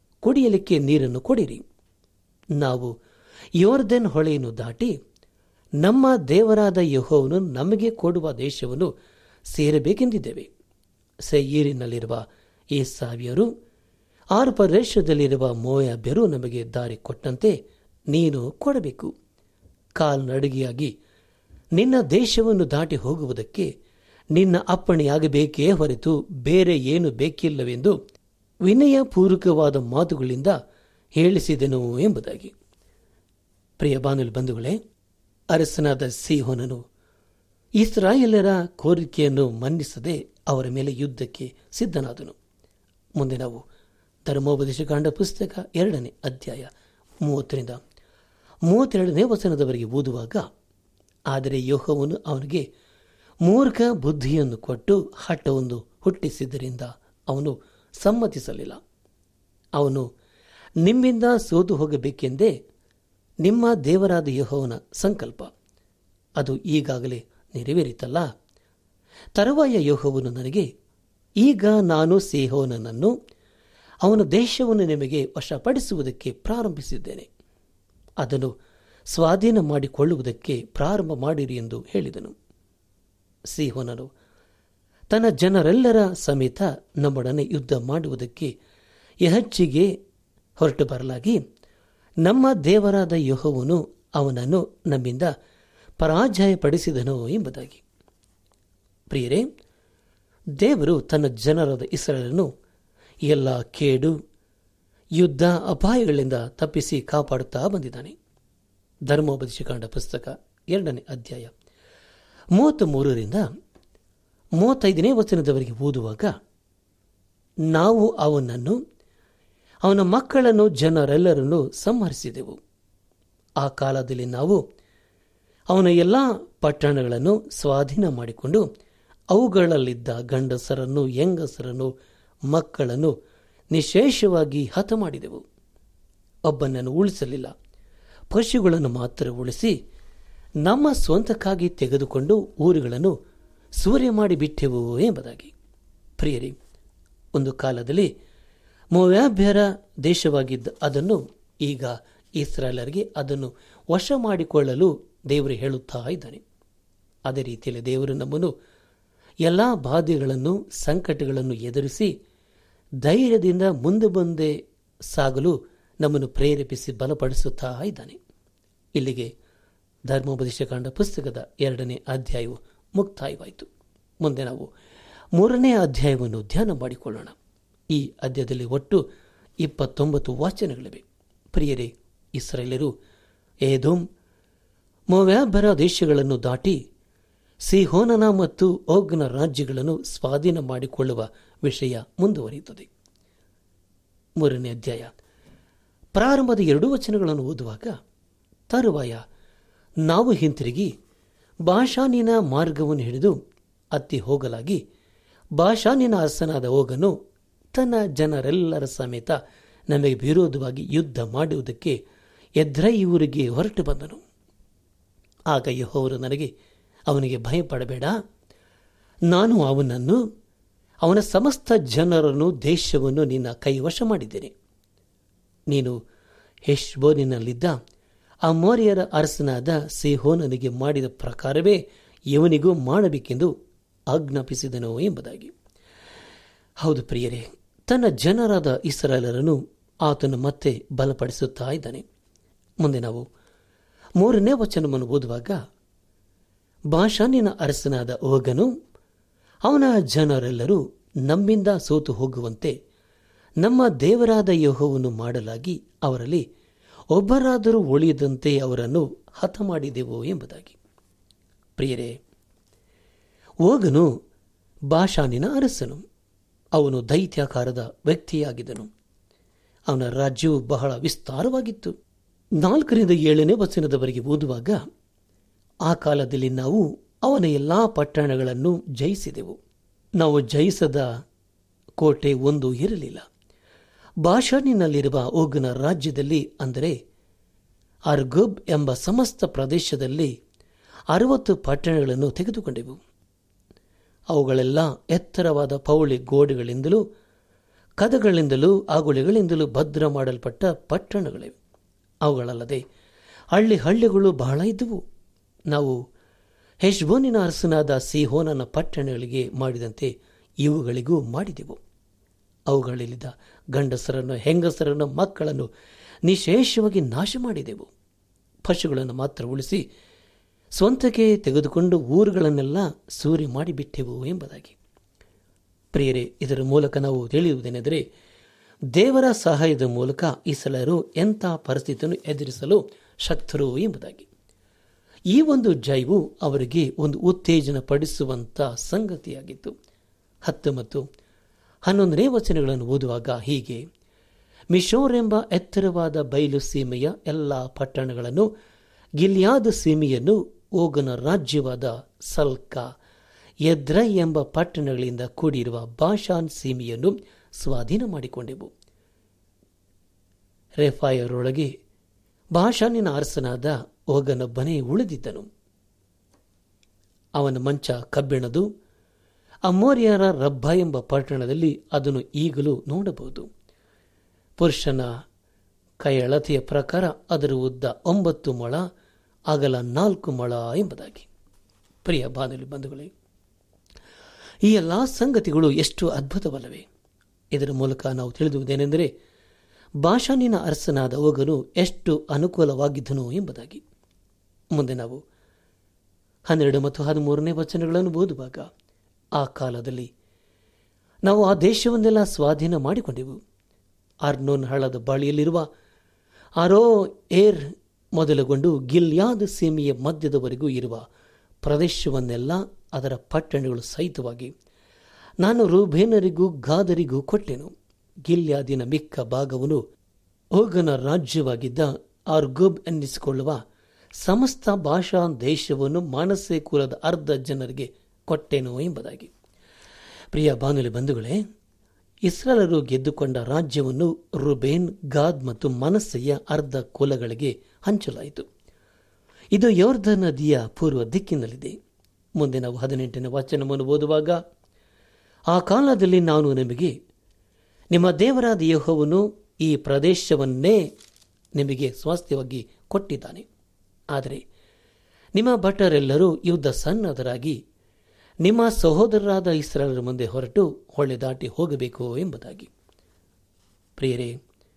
ಕುಡಿಯಲಿಕ್ಕೆ ನೀರನ್ನು ಕೊಡಿರಿ ನಾವು ಯೋರ್ದೆನ್ ಹೊಳೆಯನ್ನು ದಾಟಿ ನಮ್ಮ ದೇವರಾದ ಯಹೋವನು ನಮಗೆ ಕೊಡುವ ದೇಶವನ್ನು ಸೇರಬೇಕೆಂದಿದ್ದೇವೆ ಸೈಯೀರಿನಲ್ಲಿರುವ ಏಸಾವಿಯರು ಆರು ಪ್ರದೇಶದಲ್ಲಿರುವ ಮೋಯಾಬ್ಯರು ನಮಗೆ ದಾರಿ ಕೊಟ್ಟಂತೆ ನೀನು ಕೊಡಬೇಕು ಕಾಲ್ನಡಿಗೆಯಾಗಿ ನಿನ್ನ ದೇಶವನ್ನು ದಾಟಿ ಹೋಗುವುದಕ್ಕೆ ನಿನ್ನ ಅಪ್ಪಣೆಯಾಗಬೇಕೇ ಹೊರತು ಬೇರೆ ಏನು ಬೇಕಿಲ್ಲವೆಂದು ವಿನಯಪೂರ್ವಕವಾದ ಮಾತುಗಳಿಂದ ಹೇಳಿಸಿದೆನು ಎಂಬುದಾಗಿ ಪ್ರಿಯ ಬಾನುಲಿ ಬಂಧುಗಳೇ ಅರಸನಾದ ಸಿಹೋನನು ಇಸ್ರಾಯೇಲರ ಕೋರಿಕೆಯನ್ನು ಮನ್ನಿಸದೆ ಅವರ ಮೇಲೆ ಯುದ್ಧಕ್ಕೆ ಸಿದ್ಧನಾದನು ಮುಂದೆ ನಾವು ಧರ್ಮೋಪದೇಶ ಕಾಂಡ ಪುಸ್ತಕ ಎರಡನೇ ಅಧ್ಯಾಯ ಮೂವತ್ತರಿಂದ ಮೂವತ್ತೆರಡನೇ ವಚನದವರೆಗೆ ಓದುವಾಗ ಆದರೆ ಯೋಹವನು ಅವನಿಗೆ ಮೂರ್ಖ ಬುದ್ಧಿಯನ್ನು ಕೊಟ್ಟು ಹಠವನ್ನು ಹುಟ್ಟಿಸಿದ್ದರಿಂದ ಅವನು ಸಮ್ಮತಿಸಲಿಲ್ಲ ಅವನು ನಿಮ್ಮಿಂದ ಸೋತು ಹೋಗಬೇಕೆಂದೇ ನಿಮ್ಮ ದೇವರಾದ ಯಹೋವನ ಸಂಕಲ್ಪ ಅದು ಈಗಾಗಲೇ ನೆರವೇರಿತಲ್ಲ ತರುವಾಯ ಯೋಹವನು ನನಗೆ ಈಗ ನಾನು ಸೇಹೋನನನ್ನು ಅವನ ದೇಶವನ್ನು ನಿಮಗೆ ವಶಪಡಿಸುವುದಕ್ಕೆ ಪ್ರಾರಂಭಿಸಿದ್ದೇನೆ ಅದನ್ನು ಸ್ವಾಧೀನ ಮಾಡಿಕೊಳ್ಳುವುದಕ್ಕೆ ಪ್ರಾರಂಭ ಮಾಡಿರಿ ಎಂದು ಹೇಳಿದನು ಸಿಹೋನನು ತನ್ನ ಜನರೆಲ್ಲರ ಸಮೇತ ನಮ್ಮೊಡನೆ ಯುದ್ಧ ಮಾಡುವುದಕ್ಕೆ ಯಹಚ್ಚಿಗೆ ಹೊರಟು ಬರಲಾಗಿ ನಮ್ಮ ದೇವರಾದ ಯಹೋವನು ಅವನನ್ನು ನಮ್ಮಿಂದ ಪರಾಜಯಪಡಿಸಿದನು ಎಂಬುದಾಗಿ ಪ್ರಿಯರೇ ದೇವರು ತನ್ನ ಜನರಾದ ಇಸ್ರಾಯಲನ್ನು ಎಲ್ಲ ಕೇಡು ಯುದ್ಧ ಅಪಾಯಗಳಿಂದ ತಪ್ಪಿಸಿ ಕಾಪಾಡುತ್ತಾ ಬಂದಿದ್ದಾನೆ ಧರ್ಮೋಪದೇಶ ಕಾಂಡ ಪುಸ್ತಕ ಎರಡನೇ ಅಧ್ಯಾಯ ಮೂವತ್ತ ಮೂರರಿಂದ ಮೂವತ್ತೈದನೇ ವಚನದವರೆಗೆ ಓದುವಾಗ ನಾವು ಅವನನ್ನು ಅವನ ಮಕ್ಕಳನ್ನು ಜನರೆಲ್ಲರನ್ನು ಸಂಹರಿಸಿದೆವು ಆ ಕಾಲದಲ್ಲಿ ನಾವು ಅವನ ಎಲ್ಲ ಪಟ್ಟಣಗಳನ್ನು ಸ್ವಾಧೀನ ಮಾಡಿಕೊಂಡು ಅವುಗಳಲ್ಲಿದ್ದ ಗಂಡಸರನ್ನು ಹೆಂಗಸರನ್ನು ಮಕ್ಕಳನ್ನು ನಿಶೇಷವಾಗಿ ಹತ ಮಾಡಿದೆವು ಒಬ್ಬನನ್ನು ಉಳಿಸಲಿಲ್ಲ ಪಶುಗಳನ್ನು ಮಾತ್ರ ಉಳಿಸಿ ನಮ್ಮ ಸ್ವಂತಕ್ಕಾಗಿ ತೆಗೆದುಕೊಂಡು ಊರುಗಳನ್ನು ಸೂರ್ಯ ಮಾಡಿ ಬಿಟ್ಟೆವು ಎಂಬುದಾಗಿ ಪ್ರಿಯರಿ ಒಂದು ಕಾಲದಲ್ಲಿ ಮೋವ್ಯಾಭ್ಯರ ದೇಶವಾಗಿದ್ದ ಅದನ್ನು ಈಗ ಇಸ್ರಾಯೇಲರಿಗೆ ಅದನ್ನು ವಶ ಮಾಡಿಕೊಳ್ಳಲು ದೇವರು ಹೇಳುತ್ತಾ ಇದ್ದಾನೆ ಅದೇ ರೀತಿಯಲ್ಲಿ ದೇವರು ನಮ್ಮನ್ನು ಎಲ್ಲ ಬಾಧೆಗಳನ್ನು ಸಂಕಟಗಳನ್ನು ಎದುರಿಸಿ ಧೈರ್ಯದಿಂದ ಮುಂದೆ ಮುಂದೆ ಸಾಗಲು ನಮ್ಮನ್ನು ಪ್ರೇರೇಪಿಸಿ ಬಲಪಡಿಸುತ್ತಾ ಇದ್ದಾನೆ ಇಲ್ಲಿಗೆ ಧರ್ಮೋಪದೇಶ ಕಾಂಡ ಪುಸ್ತಕದ ಎರಡನೇ ಅಧ್ಯಾಯವು ಮುಕ್ತಾಯವಾಯಿತು ಮುಂದೆ ನಾವು ಮೂರನೇ ಅಧ್ಯಾಯವನ್ನು ಧ್ಯಾನ ಮಾಡಿಕೊಳ್ಳೋಣ ಈ ಅಧ್ಯಾಯದಲ್ಲಿ ಒಟ್ಟು ಇಪ್ಪತ್ತೊಂಬತ್ತು ವಾಚನಗಳಿವೆ ಪ್ರಿಯರೇ ಇಸ್ರೇಲರು ಏದೋಮ್ ಮೊವ್ಯಾಬರ ದೇಶಗಳನ್ನು ದಾಟಿ ಸಿಹೋನನ ಮತ್ತು ಓಗ್ನ ರಾಜ್ಯಗಳನ್ನು ಸ್ವಾಧೀನ ಮಾಡಿಕೊಳ್ಳುವ ವಿಷಯ ಮುಂದುವರಿಯುತ್ತದೆ ಮೂರನೇ ಅಧ್ಯಾಯ ಪ್ರಾರಂಭದ ಎರಡೂ ವಚನಗಳನ್ನು ಓದುವಾಗ ತರುವಾಯ ನಾವು ಹಿಂತಿರುಗಿ ಭಾಷಾನಿನ ಮಾರ್ಗವನ್ನು ಹಿಡಿದು ಅತ್ತಿ ಹೋಗಲಾಗಿ ಭಾಷಾನಿನ ಅರಸನಾದ ಓಗನು ತನ್ನ ಜನರೆಲ್ಲರ ಸಮೇತ ನಮಗೆ ವಿರೋಧವಾಗಿ ಯುದ್ಧ ಮಾಡುವುದಕ್ಕೆ ಎದ್ರೈ ಊರಿಗೆ ಹೊರಟು ಬಂದನು ಆಗ ಯಹೋವರು ನನಗೆ ಅವನಿಗೆ ಭಯಪಡಬೇಡ ನಾನು ಅವನನ್ನು ಅವನ ಸಮಸ್ತ ಜನರನ್ನು ದೇಶವನ್ನು ನಿನ್ನ ಕೈವಶ ಮಾಡಿದ್ದೇನೆ ನೀನು ಹೆಶ್ಬೋನಿನಲ್ಲಿದ್ದ ಆ ಮೋರಿಯರ ಅರಸನಾದ ಸಿಹೋನನಿಗೆ ಮಾಡಿದ ಪ್ರಕಾರವೇ ಇವನಿಗೂ ಮಾಡಬೇಕೆಂದು ಆಜ್ಞಾಪಿಸಿದನು ಎಂಬುದಾಗಿ ಹೌದು ಪ್ರಿಯರೇ ತನ್ನ ಜನರಾದ ಇಸ್ರಾಯೇಲರನ್ನು ಆತನು ಮತ್ತೆ ಬಲಪಡಿಸುತ್ತಾ ಇದ್ದಾನೆ ಮುಂದೆ ನಾವು ಮೂರನೇ ವಚನವನ್ನು ಓದುವಾಗ ಭಾಷಾನಿನ ಅರಸನಾದ ಓಗನು ಅವನ ಜನರೆಲ್ಲರೂ ನಮ್ಮಿಂದ ಸೋತು ಹೋಗುವಂತೆ ನಮ್ಮ ದೇವರಾದ ಯಹೋವನ್ನು ಮಾಡಲಾಗಿ ಅವರಲ್ಲಿ ಒಬ್ಬರಾದರೂ ಉಳಿಯದಂತೆ ಅವರನ್ನು ಹತ ಮಾಡಿದೆವು ಎಂಬುದಾಗಿ ಪ್ರಿಯರೇ ಓಗನು ಭಾಷಾನಿನ ಅರಸನು ಅವನು ದೈತ್ಯಾಕಾರದ ವ್ಯಕ್ತಿಯಾಗಿದ್ದನು ಅವನ ರಾಜ್ಯವು ಬಹಳ ವಿಸ್ತಾರವಾಗಿತ್ತು ನಾಲ್ಕರಿಂದ ಏಳನೇ ವಚನದವರೆಗೆ ಓದುವಾಗ ಆ ಕಾಲದಲ್ಲಿ ನಾವು ಅವನ ಎಲ್ಲಾ ಪಟ್ಟಣಗಳನ್ನು ಜಯಿಸಿದೆವು ನಾವು ಜಯಿಸದ ಕೋಟೆ ಒಂದು ಇರಲಿಲ್ಲ ಭಾಷಾನಿನಲ್ಲಿರುವ ಓಗನ ರಾಜ್ಯದಲ್ಲಿ ಅಂದರೆ ಅರ್ಗೊಬ್ ಎಂಬ ಸಮಸ್ತ ಪ್ರದೇಶದಲ್ಲಿ ಅರವತ್ತು ಪಟ್ಟಣಗಳನ್ನು ತೆಗೆದುಕೊಂಡೆವು ಅವುಗಳೆಲ್ಲ ಎತ್ತರವಾದ ಪೌಳಿ ಗೋಡೆಗಳಿಂದಲೂ ಕದಗಳಿಂದಲೂ ಆಗುಳಿಗಳಿಂದಲೂ ಭದ್ರ ಮಾಡಲ್ಪಟ್ಟ ಪಟ್ಟಣಗಳಿವೆ ಅವುಗಳಲ್ಲದೆ ಹಳ್ಳಿ ಹಳ್ಳಿಗಳು ಬಹಳ ಇದ್ದವು ನಾವು ಹೆಶ್ಬೋನಿನ ಅರಸನಾದ ಸಿಹೋನನ ಪಟ್ಟಣಗಳಿಗೆ ಮಾಡಿದಂತೆ ಇವುಗಳಿಗೂ ಮಾಡಿದೆವು ಅವುಗಳಲ್ಲಿದ್ದ ಗಂಡಸರನ್ನು ಹೆಂಗಸರನ್ನು ಮಕ್ಕಳನ್ನು ನಿಶೇಷವಾಗಿ ನಾಶ ಮಾಡಿದೆವು ಪಶುಗಳನ್ನು ಮಾತ್ರ ಉಳಿಸಿ ಸ್ವಂತಕ್ಕೆ ತೆಗೆದುಕೊಂಡು ಊರುಗಳನ್ನೆಲ್ಲ ಸೂರಿ ಮಾಡಿಬಿಟ್ಟೆವು ಎಂಬುದಾಗಿ ಪ್ರಿಯರೇ ಇದರ ಮೂಲಕ ನಾವು ತಿಳಿಯುವುದೇನೆಂದರೆ ದೇವರ ಸಹಾಯದ ಮೂಲಕ ಇಸಲರು ಎಂಥ ಪರಿಸ್ಥಿತಿಯನ್ನು ಎದುರಿಸಲು ಶಕ್ತರು ಎಂಬುದಾಗಿ ಈ ಒಂದು ಜೈವು ಅವರಿಗೆ ಒಂದು ಉತ್ತೇಜನ ಪಡಿಸುವಂತ ಸಂಗತಿಯಾಗಿತ್ತು ಹತ್ತು ಮತ್ತು ಹನ್ನೊಂದನೇ ವಚನಗಳನ್ನು ಓದುವಾಗ ಹೀಗೆ ಮಿಶೋರ್ ಎಂಬ ಎತ್ತರವಾದ ಬಯಲು ಸೀಮೆಯ ಎಲ್ಲ ಪಟ್ಟಣಗಳನ್ನು ಗಿಲ್ಯಾದ ಸೀಮೆಯನ್ನು ಓಗನ ರಾಜ್ಯವಾದ ಸಲ್ಕ ಎದ್ರೈ ಎಂಬ ಪಟ್ಟಣಗಳಿಂದ ಕೂಡಿರುವ ಬಾಷಾನ್ ಸೀಮೆಯನ್ನು ಸ್ವಾಧೀನ ಮಾಡಿಕೊಂಡೆವು ರೆಫಾಯರೊಳಗೆ ಬಾಷಾನಿನ ಅರಸನಾದ ಓಗನೊಬ್ಬನೇ ಉಳಿದಿದ್ದನು ಅವನ ಮಂಚ ಕಬ್ಬಿಣದು ಅಮೋರಿಯರ ರಬ್ಬ ಎಂಬ ಪಟ್ಟಣದಲ್ಲಿ ಅದನ್ನು ಈಗಲೂ ನೋಡಬಹುದು ಪುರುಷನ ಕೈಯಳತೆಯ ಪ್ರಕಾರ ಅದರ ಉದ್ದ ಒಂಬತ್ತು ಮೊಳ ಅಗಲ ನಾಲ್ಕು ಮೊಳ ಎಂಬುದಾಗಿ ಪ್ರಿಯ ಬಾನುಲಿ ಬಂಧುಗಳೇ ಈ ಎಲ್ಲ ಸಂಗತಿಗಳು ಎಷ್ಟು ಅದ್ಭುತವಲ್ಲವೇ ಇದರ ಮೂಲಕ ನಾವು ತಿಳಿದುವುದೇನೆಂದರೆ ಭಾಷಾನಿನ ಅರಸನಾದ ಓಗನು ಎಷ್ಟು ಅನುಕೂಲವಾಗಿದ್ದನು ಎಂಬುದಾಗಿ ಮುಂದೆ ನಾವು ಹನ್ನೆರಡು ಮತ್ತು ಹದಿಮೂರನೇ ವಚನಗಳನ್ನು ಓದುವಾಗ ಆ ಕಾಲದಲ್ಲಿ ನಾವು ಆ ದೇಶವನ್ನೆಲ್ಲ ಸ್ವಾಧೀನ ಮಾಡಿಕೊಂಡೆವು ಆರ್ನೋನ್ ಹಳ್ಳದ ಬಾಳಿಯಲ್ಲಿರುವ ಆರೋ ಏರ್ ಮೊದಲುಗೊಂಡು ಗಿಲ್ಯಾದ್ ಸೀಮೆಯ ಮಧ್ಯದವರೆಗೂ ಇರುವ ಪ್ರದೇಶವನ್ನೆಲ್ಲ ಅದರ ಪಟ್ಟಣಗಳು ಸಹಿತವಾಗಿ ನಾನು ರೂಬೇನರಿಗೂ ಗಾದರಿಗೂ ಕೊಟ್ಟೆನು ಗಿಲ್ಯಾದಿನ ಮಿಕ್ಕ ಭಾಗವನ್ನು ಓಗನ ರಾಜ್ಯವಾಗಿದ್ದ ಆರ್ಗೋಬ್ ಎನ್ನಿಸಿಕೊಳ್ಳುವ ಸಮಸ್ತ ಭಾಷಾ ದೇಶವನ್ನು ಮಾನಸೆ ಕುಲದ ಅರ್ಧ ಜನರಿಗೆ ಕೊಟ್ಟೆನು ಎಂಬುದಾಗಿ ಪ್ರಿಯ ಬಾನುಲಿ ಬಂಧುಗಳೇ ಇಸ್ರಾಲರು ಗೆದ್ದುಕೊಂಡ ರಾಜ್ಯವನ್ನು ರುಬೇನ್ ಗಾದ್ ಮತ್ತು ಮನಸ್ಸೆಯ ಅರ್ಧ ಕುಲಗಳಿಗೆ ಹಂಚಲಾಯಿತು ಇದು ಯೋರ್ಧ ನದಿಯ ಪೂರ್ವ ದಿಕ್ಕಿನಲ್ಲಿದೆ ಮುಂದೆ ನಾವು ಹದಿನೆಂಟನೇ ವಚನವನ್ನು ಓದುವಾಗ ಆ ಕಾಲದಲ್ಲಿ ನಾನು ನಿಮಗೆ ನಿಮ್ಮ ದೇವರಾದ ಯಹೋವನು ಈ ಪ್ರದೇಶವನ್ನೇ ನಿಮಗೆ ಸ್ವಾಸ್ಥ್ಯವಾಗಿ ಕೊಟ್ಟಿದ್ದಾನೆ ಆದರೆ ನಿಮ್ಮ ಭಟರೆಲ್ಲರೂ ಯುದ್ಧ ಸನ್ನದ್ಧರಾಗಿ ನಿಮ್ಮ ಸಹೋದರರಾದ ಇಸ್ರಾಲರ ಮುಂದೆ ಹೊರಟು ಹೊಳೆ ದಾಟಿ ಹೋಗಬೇಕು ಎಂಬುದಾಗಿ ಪ್ರಿಯರೇ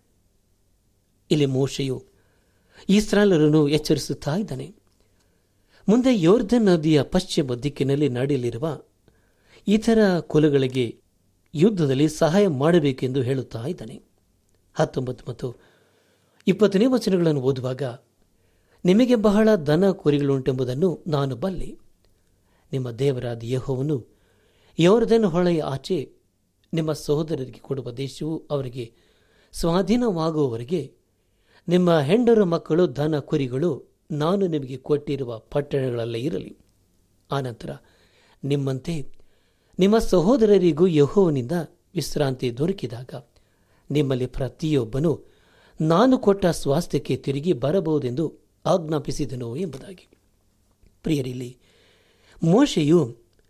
ಇಲ್ಲಿ ಮೋಶೆಯು ಇಸ್ರಾಲರನ್ನು ಎಚ್ಚರಿಸುತ್ತಾ ಇದ್ದಾನೆ ಮುಂದೆ ಯೋರ್ಧನ್ ನದಿಯ ಪಶ್ಚಿಮ ದಿಕ್ಕಿನಲ್ಲಿ ನಡೆಯಲಿರುವ ಇತರ ಕುಲಗಳಿಗೆ ಯುದ್ಧದಲ್ಲಿ ಸಹಾಯ ಮಾಡಬೇಕೆಂದು ಹೇಳುತ್ತಾ ಇದ್ದಾನೆ ಹತ್ತೊಂಬತ್ತು ಮತ್ತು ಇಪ್ಪತ್ತನೇ ವಚನಗಳನ್ನು ಓದುವಾಗ ನಿಮಗೆ ಬಹಳ ದನ ಕುರಿಗಳುಂಟೆಂಬುದನ್ನು ನಾನು ಬಲ್ಲೆ ನಿಮ್ಮ ದೇವರಾದ ಯಹೋವನು ಯೋರ್ಧನ್ ಹೊಳೆಯ ಆಚೆ ನಿಮ್ಮ ಸಹೋದರರಿಗೆ ಕೊಡುವ ದೇಶವು ಅವರಿಗೆ ಸ್ವಾಧೀನವಾಗುವವರೆಗೆ ನಿಮ್ಮ ಹೆಂಡರ ಮಕ್ಕಳು ದನ ಕುರಿಗಳು ನಾನು ನಿಮಗೆ ಕೊಟ್ಟಿರುವ ಪಟ್ಟಣಗಳಲ್ಲೇ ಇರಲಿ ಆನಂತರ ನಿಮ್ಮಂತೆ ನಿಮ್ಮ ಸಹೋದರರಿಗೂ ಯಹೋವನಿಂದ ವಿಶ್ರಾಂತಿ ದೊರಕಿದಾಗ ನಿಮ್ಮಲ್ಲಿ ಪ್ರತಿಯೊಬ್ಬನು ನಾನು ಕೊಟ್ಟ ಸ್ವಾಸ್ಥ್ಯಕ್ಕೆ ತಿರುಗಿ ಬರಬಹುದೆಂದು ಆಜ್ಞಾಪಿಸಿದನು ಎಂಬುದಾಗಿ ಪ್ರಿಯರಿಲ್ಲಿ ಮೋಶೆಯು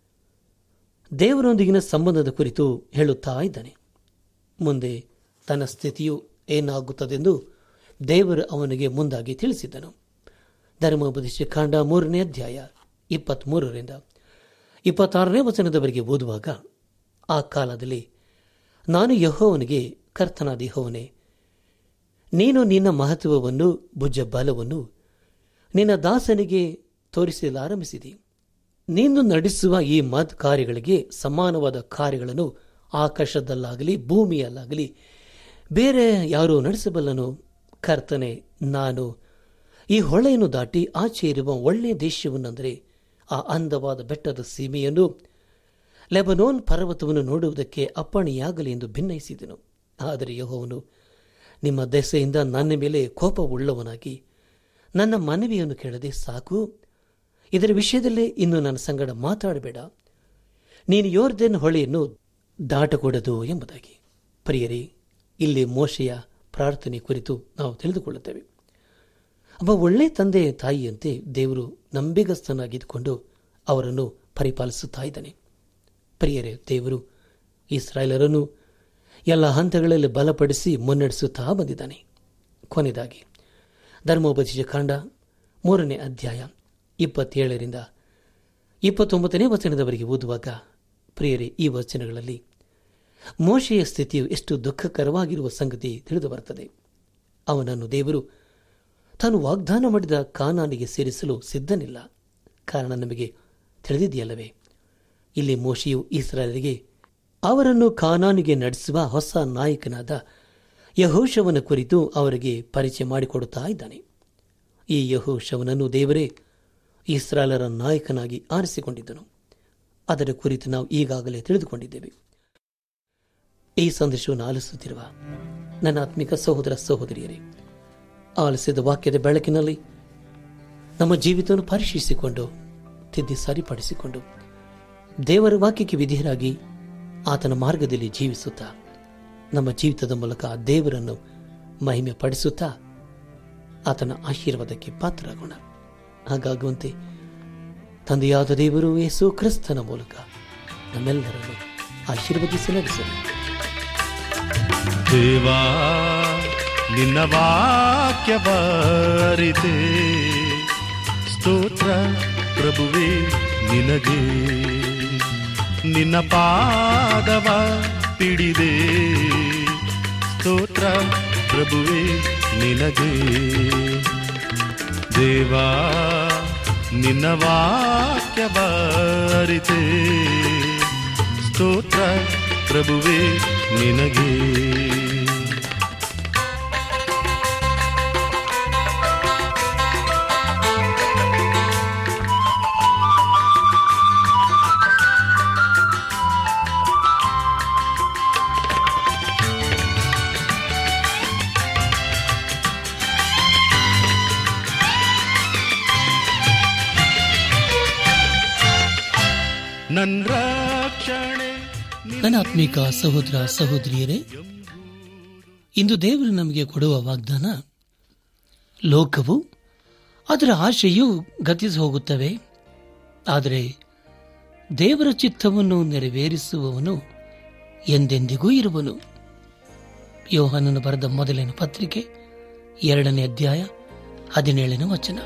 ದೇವರೊಂದಿಗಿನ ಸಂಬಂಧದ ಕುರಿತು ಹೇಳುತ್ತಾ ಇದ್ದಾನೆ ಮುಂದೆ ತನ್ನ ಸ್ಥಿತಿಯು ಏನಾಗುತ್ತದೆಂದು ದೇವರು ಅವನಿಗೆ ಮುಂದಾಗಿ ತಿಳಿಸಿದ್ದನು ಧರ್ಮೋಪದೇಶ ಕಾಂಡ ಮೂರನೇ ಅಧ್ಯಾಯ ಇಪ್ಪತ್ಮೂರರಿಂದ ಇಪ್ಪತ್ತಾರನೇ ವಚನದವರೆಗೆ ಓದುವಾಗ ಆ ಕಾಲದಲ್ಲಿ ನಾನು ಯಹೋವನಿಗೆ ಕರ್ತನಾದ ಯಹೋವನೇ ನೀನು ನಿನ್ನ ಮಹತ್ವವನ್ನು ಭುಜ ಬಲವನ್ನು ನಿನ್ನ ದಾಸನಿಗೆ ತೋರಿಸಲಾರಂಭಿಸಿದಿ ನೀನು ನಡೆಸುವ ಈ ಮದ್ ಕಾರ್ಯಗಳಿಗೆ ಸಮಾನವಾದ ಕಾರ್ಯಗಳನ್ನು ಆಕಾಶದಲ್ಲಾಗಲಿ ಭೂಮಿಯಲ್ಲಾಗಲಿ ಬೇರೆ ಯಾರು ನಡೆಸಬಲ್ಲನು ಕರ್ತನೆ ನಾನು ಈ ಹೊಳೆಯನ್ನು ದಾಟಿ ಆಚೆ ಇರುವ ಒಳ್ಳೆಯ ದೇಶವನ್ನೆಂದರೆ ಆ ಅಂದವಾದ ಬೆಟ್ಟದ ಸೀಮೆಯನ್ನು ಲೆಬನೋನ್ ಪರ್ವತವನ್ನು ನೋಡುವುದಕ್ಕೆ ಅಪ್ಪಣೆಯಾಗಲಿ ಎಂದು ಭಿನ್ನಯಿಸಿದನು ಆದರೆ ಯಹೋವನು ನಿಮ್ಮ ದೆಸೆಯಿಂದ ನನ್ನ ಮೇಲೆ ಕೋಪವುಳ್ಳವನಾಗಿ ನನ್ನ ಮನವಿಯನ್ನು ಕೇಳದೆ ಸಾಕು ಇದರ ವಿಷಯದಲ್ಲಿ ಇನ್ನು ನನ್ನ ಸಂಗಡ ಮಾತಾಡಬೇಡ ನೀನು ಯೋರ್ದೆನ್ ಹೊಳೆಯನ್ನು ದಾಟಕೂಡದು ಎಂಬುದಾಗಿ ಪ್ರಿಯರೇ ಇಲ್ಲಿ ಮೋಶೆಯ ಪ್ರಾರ್ಥನೆ ಕುರಿತು ನಾವು ತಿಳಿದುಕೊಳ್ಳುತ್ತೇವೆ ಒಬ್ಬ ಒಳ್ಳೆ ತಂದೆ ತಾಯಿಯಂತೆ ದೇವರು ನಂಬಿಗಸ್ತನಾಗಿದ್ದುಕೊಂಡು ಅವರನ್ನು ಪರಿಪಾಲಿಸುತ್ತಾ ಇದ್ದಾನೆ ಪ್ರಿಯರೇ ದೇವರು ಇಸ್ರಾಯೇಲರನ್ನು ಎಲ್ಲ ಹಂತಗಳಲ್ಲಿ ಬಲಪಡಿಸಿ ಮುನ್ನಡೆಸುತ್ತಾ ಬಂದಿದ್ದಾನೆ ಕೊನೆಯದಾಗಿ ಧರ್ಮೋಪದೇಶ ಕಾಂಡ ಮೂರನೇ ಅಧ್ಯಾಯ ಇಪ್ಪತ್ತೇಳರಿಂದ ಇಪ್ಪತ್ತೊಂಬತ್ತನೇ ವಚನದವರೆಗೆ ಓದುವಾಗ ಪ್ರಿಯರೇ ಈ ವಚನಗಳಲ್ಲಿ ಮೋಶೆಯ ಸ್ಥಿತಿಯು ಎಷ್ಟು ದುಃಖಕರವಾಗಿರುವ ಸಂಗತಿ ತಿಳಿದು ಬರುತ್ತದೆ ಅವನನ್ನು ದೇವರು ತಾನು ವಾಗ್ದಾನ ಮಾಡಿದ ಕಾನಾನಿಗೆ ಸೇರಿಸಲು ಸಿದ್ಧನಿಲ್ಲ ಕಾರಣ ನಮಗೆ ತಿಳಿದಿದೆಯಲ್ಲವೇ ಇಲ್ಲಿ ಮೋಶೆಯು ಇಸ್ರಾಯಲಿಗೆ ಅವರನ್ನು ಕಾನಾನಿಗೆ ನಡೆಸುವ ಹೊಸ ನಾಯಕನಾದ ಯಹೋಶವನ ಕುರಿತು ಅವರಿಗೆ ಪರಿಚಯ ಮಾಡಿಕೊಡುತ್ತಾ ಇದ್ದಾನೆ ಈ ಯಹೋಶವನನ್ನು ದೇವರೇ ಇಸ್ರಾಯಲರ ನಾಯಕನಾಗಿ ಆರಿಸಿಕೊಂಡಿದ್ದನು ಅದರ ಕುರಿತು ನಾವು ಈಗಾಗಲೇ ತಿಳಿದುಕೊಂಡಿದ್ದೇವೆ ಈ ಸಂದೇಶವನ್ನು ಆಲಿಸುತ್ತಿರುವ ನನ್ನ ಆತ್ಮಿಕ ಸಹೋದರ ಸಹೋದರಿಯರೇ ಆಲಿಸಿದ ವಾಕ್ಯದ ಬೆಳಕಿನಲ್ಲಿ ನಮ್ಮ ಜೀವಿತವನ್ನು ಪರಿಶೀಲಿಸಿಕೊಂಡು ತಿದ್ದಿ ಸರಿಪಡಿಸಿಕೊಂಡು ದೇವರ ವಾಕ್ಯಕ್ಕೆ ವಿಧೇಯರಾಗಿ ಆತನ ಮಾರ್ಗದಲ್ಲಿ ಜೀವಿಸುತ್ತಾ ನಮ್ಮ ಜೀವಿತದ ಮೂಲಕ ಆ ದೇವರನ್ನು ಮಹಿಮೆ ಪಡಿಸುತ್ತಾ ಆತನ ಆಶೀರ್ವಾದಕ್ಕೆ ಪಾತ್ರರಾಗೋಣ ಹಾಗಾಗುವಂತೆ ತಂದೆಯಾದ ದೇವರು ಯೇಸು ಕ್ರಿಸ್ತನ ಮೂಲಕ ನಮ್ಮೆಲ್ಲರನ್ನು ಆಶೀರ್ವದಿಸಿ ನಡೆಸಲಿ ದೇವಾ ನಿನ್ನ ವಾಕ್ಯ ಬಾರಿದೆ ಸ್ತೋತ್ರ ಪ್ರಭುವೇ ನಿನಗೆ ನಿನ್ನ ಪಾದವ ಪಿಡಿದೆ ಸ್ತೋತ್ರ ಪ್ರಭುವೇ ನಿನಗೆ ದೇವಾ ನಿನ್ನ ವಾಕ್ಯ ಬಾರಿದೆ ಸ್ತೋತ್ರ ಪ್ರಭುವೇ ನಿನಗೆ ನನ್ನ ರಕ್ಷಣೆ ನನ್ನ ಆತ್ಮಿಕ ಸಹೋದರ ಸಹೋದರಿಯರೇ ಇಂದು ದೇವರು ನಮಗೆ ಕೊಡುವ ವಾಗ್ದಾನ ಲೋಕವು ಅದರ ಆಶೆಯು ಗತಿಸಿ ಹೋಗುತ್ತವೆ ಆದರೆ ದೇವರ ಚಿತ್ತವನ್ನು ನೆರವೇರಿಸುವವನು ಎಂದೆಂದಿಗೂ ಇರುವನು ಯೋಹನನು ಬರೆದ ಮೊದಲನೇ ಪತ್ರಿಕೆ ಎರಡನೇ ಅಧ್ಯಾಯ ಹದಿನೇಳನೇ ವಚನ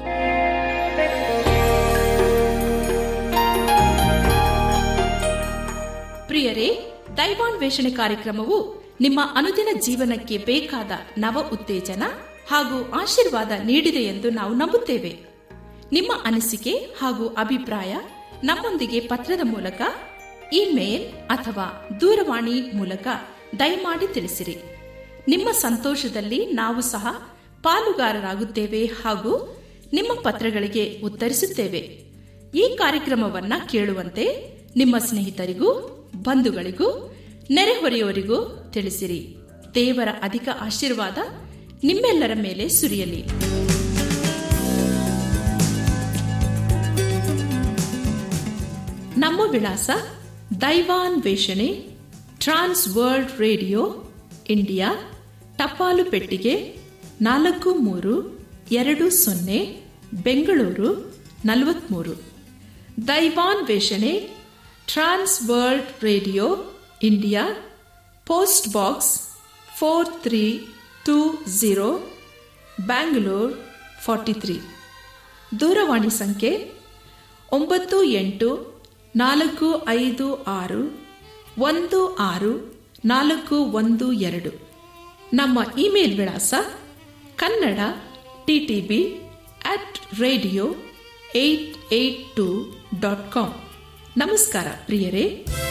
ಪ್ರಿಯರೇ ದೈವಾನ್ವೇಷಣೆ ಕಾರ್ಯಕ್ರಮವು ನಿಮ್ಮ ಅನುದಿನ ಜೀವನಕ್ಕೆ ಬೇಕಾದ ನವ ಉತ್ತೇಜನ ಹಾಗೂ ಆಶೀರ್ವಾದ ನೀಡಿದೆ ಎಂದು ನಾವು ನಂಬುತ್ತೇವೆ ನಿಮ್ಮ ಅನಿಸಿಕೆ ಹಾಗೂ ಅಭಿಪ್ರಾಯ ನಮ್ಮೊಂದಿಗೆ ಪತ್ರದ ಮೂಲಕ ಇಮೇಲ್ ಅಥವಾ ದೂರವಾಣಿ ಮೂಲಕ ದಯಮಾಡಿ ತಿಳಿಸಿರಿ ನಿಮ್ಮ ಸಂತೋಷದಲ್ಲಿ ನಾವು ಸಹ ಪಾಲುಗಾರರಾಗುತ್ತೇವೆ ಹಾಗೂ ನಿಮ್ಮ ಪತ್ರಗಳಿಗೆ ಉತ್ತರಿಸುತ್ತೇವೆ ಈ ಕಾರ್ಯಕ್ರಮವನ್ನ ಕೇಳುವಂತೆ ನಿಮ್ಮ ಸ್ನೇಹಿತರಿಗೂ ಬಂಧುಗಳಿಗೂ ನೆರೆಹೊರೆಯವರಿಗೂ ತಿಳಿಸಿರಿ ದೇವರ ಅಧಿಕ ಆಶೀರ್ವಾದ ನಿಮ್ಮೆಲ್ಲರ ಮೇಲೆ ಸುರಿಯಲಿ ನಮ್ಮ ವಿಳಾಸ ದೈವಾನ್ ವೇಷಣೆ ಟ್ರಾನ್ಸ್ ವರ್ಲ್ಡ್ ರೇಡಿಯೋ ಇಂಡಿಯಾ ಟಪಾಲು ಪೆಟ್ಟಿಗೆ ನಾಲ್ಕು ಮೂರು ಎರಡು ಸೊನ್ನೆ ಬೆಂಗಳೂರು ನಲವತ್ಮೂರು ದೈವಾನ್ ವೇಷಣೆ trans world radio India post box four three two zero Bangalore forty three ದೂರವಾಣಿ ಸಂಖ್ಯೆ ಒಂಬತ್ತು ಎಂಟು ನಾಲ್ಕು ಐದು ಆರು ಒಂದು ಆರು ನಾಲ್ಕು ಒಂದು ಎರಡು ನಮ್ಮ ಇಮೇಲ್ ವಿಳಾಸ Kannada TTB at radio eight eight two dot com ನಮಸ್ಕಾರ ಪ್ರಿಯರೇ